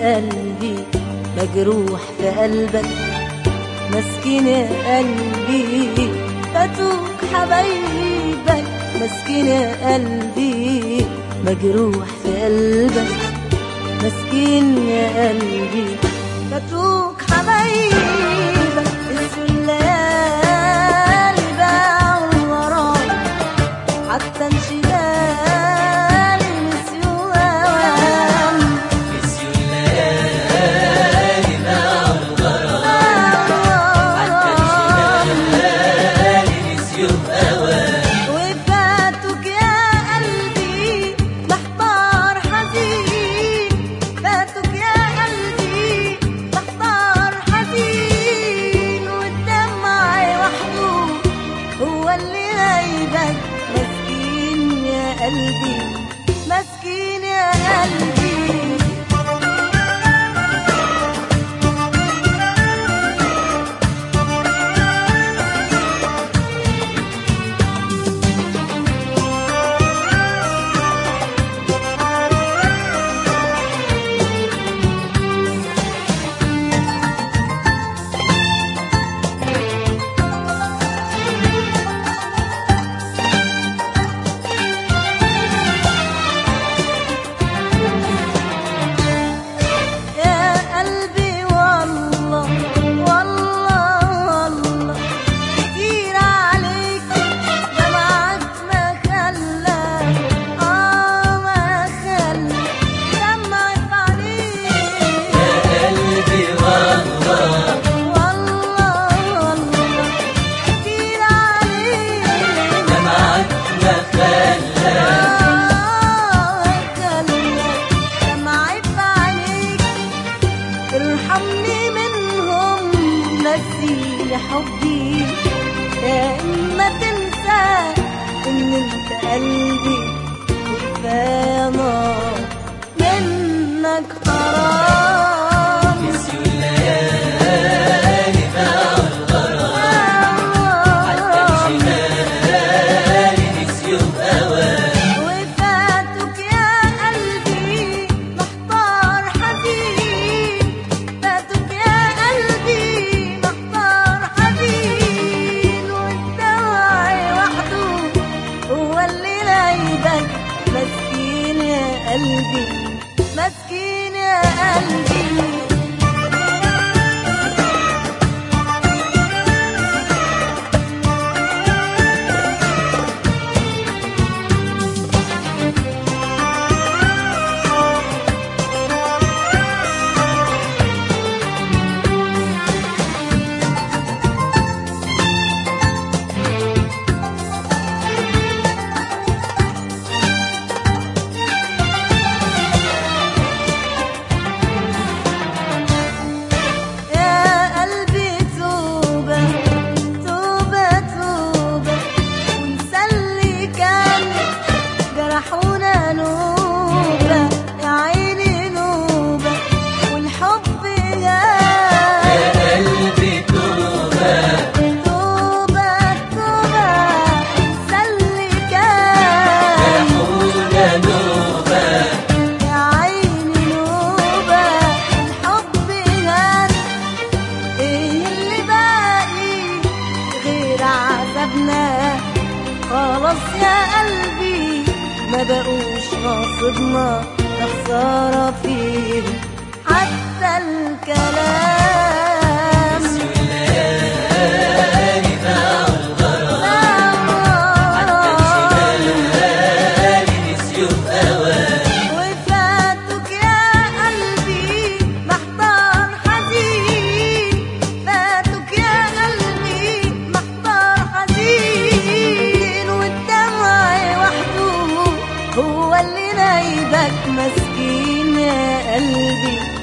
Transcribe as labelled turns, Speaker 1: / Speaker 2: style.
Speaker 1: يا قلبي مجروح في قلبك مسكين يا قلبي فاتوك حبايبك مسكين يا قلبي مجروح في قلبك مسكين يا قلبي فاتوك حبايبك نسيوا الليالي باعوا وراك حتى انشغالي نسيوا اوام
Speaker 2: نسيوا الليالي باعوا حتى انشغالي نسيوا بأوان
Speaker 1: وفاتك يا قلبي محتار حزين فاتك يا قلبي محتار حزين والدمع وحده هو اللي غايبك مسكين يا قلبي مسكين يا قلبي يا قلبي والله والله والله كتير عليك دمعك ما خلى اه ما خلى دمعك عليك
Speaker 2: قلبي والله
Speaker 1: والله والله كتير عليك
Speaker 2: دمعك ما خلى
Speaker 1: آه خلى دمعك عليك ارحمني منهم نسيني حبي يا اما تنسى ان انت قلبي وكفايه نار منك حرام
Speaker 2: نسيوا الليالي باعوا حتى انشغالي نسيوا بأوان
Speaker 1: وفاتك يا قلبي محتار حزين فاتك يا قلبي محتار حزين والدمع وحده هو اللي رايدك مسكين يا قلبي مسكين يا قلبي يا قلبي توبة توبة توبة ونسى اللي كان جرحونا نوبة يا عيني نوبة والحب غاب
Speaker 2: يا قلبي توبة
Speaker 1: توبة توبة ونسى اللي كان
Speaker 2: جرحونا نوبة
Speaker 1: يا عيني نوبة الحب غاب ايه اللي باقي غير عذابنا خلاص يا قلبي ما بقوش ناصبنا ده خسارة فيهم حتى الكلام
Speaker 2: نسيوا الليالي باعوا حتى انشغالي نسيوا بأوان
Speaker 1: وفاتك يا قلبي محتار حزين فاتك يا قلبي محتار حزين والدمع وحده هو اللي نايبك مسكين يا قلبي